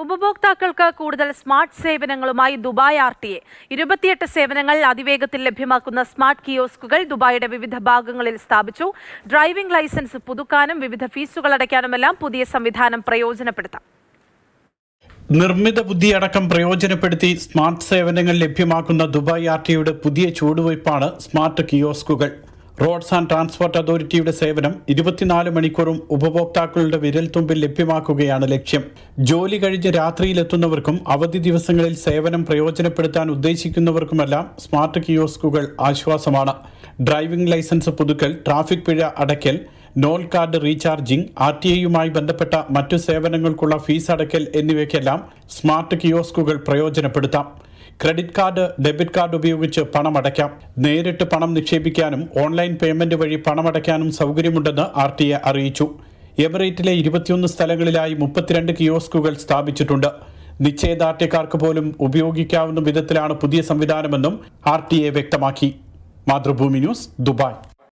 ഉപഭോക്താക്കൾക്ക് കൂടുതൽ സ്മാർട്ട് സേവനങ്ങളുമായി ദുബായ് ആർ ടി എ ഇരുപത്തിയെട്ട് സേവനങ്ങൾ അതിവേഗത്തിൽ ലഭ്യമാക്കുന്ന സ്മാർട്ട് കിയോസ്കുകൾ ദുബായിയുടെ വിവിധ ഭാഗങ്ങളിൽ സ്ഥാപിച്ചു ഡ്രൈവിംഗ് ലൈസൻസ് പുതുക്കാനും വിവിധ ഫീസുകൾ അടയ്ക്കാനുമെല്ലാം പുതിയ സംവിധാനം പ്രയോജനപ്പെടുത്താം നിർമ്മിത ബുദ്ധി അടക്കം പ്രയോജനപ്പെടുത്തി സ്മാർട്ട് സേവനങ്ങൾ ലഭ്യമാക്കുന്ന ദുബായ് ആർ ടിയുടെ പുതിയ ചുവടുവയ്പ്പാണ് സ്മാർട്ട് കിയോസ്കുകൾ റോഡ്സ് ആൻഡ് ട്രാൻസ്പോർട്ട് അതോറിറ്റിയുടെ സേവനം ഇരുപത്തിനാല് മണിക്കൂറും ഉപഭോക്താക്കളുടെ വിരൽത്തുമ്പിൽ ലഭ്യമാക്കുകയാണ് ലക്ഷ്യം ജോലി കഴിഞ്ഞ് രാത്രിയിലെത്തുന്നവർക്കും അവധി ദിവസങ്ങളിൽ സേവനം പ്രയോജനപ്പെടുത്താൻ ഉദ്ദേശിക്കുന്നവർക്കുമെല്ലാം സ്മാർട്ട് കിയോസ്കുകൾ ആശ്വാസമാണ് ഡ്രൈവിംഗ് ലൈസൻസ് പുതുക്കൽ ട്രാഫിക് പിഴ അടയ്ക്കൽ Nol card recharging R T ഐയുമായി ബന്ധപ്പെട്ട മറ്റു സേവനങ്ങൾക്കുള്ള ഫീസ് അടയ്ക്കൽ എന്നിവയ്ക്കെല്ലാം സ്മാർട്ട് കിയോസ്കുകൾ പ്രയോജനപ്പെടുത്താം ക്രെഡിറ്റ് കാർഡ് ഡെബിറ്റ് കാർഡ് ഉപയോഗിച്ച് പണം അടയ്ക്കാം നേരിട്ട് പണം നിക്ഷേപിക്കാനും ഓൺലൈൻ പേയ്മെന്റ് വഴി പണമടയ്ക്കാനും സൗകര്യമുണ്ടെന്ന് ആർ ടി എ അറിയിച്ചു എമിറേറ്റിലെ ഇരുപത്തിയൊന്ന് സ്ഥലങ്ങളിലായി മുപ്പത്തിരണ്ട് കിയോസ്കുകൾ സ്ഥാപിച്ചിട്ടുണ്ട് നിശ്ചയദാർഢ്യക്കാർക്ക് പോലും ഉപയോഗിക്കാവുന്ന വിധത്തിലാണ് പുതിയ സംവിധാനമെന്നും ആർ ടി എ വ്യക്തമാക്കി മാതൃഭൂമി ന്യൂസ് ദുബായ്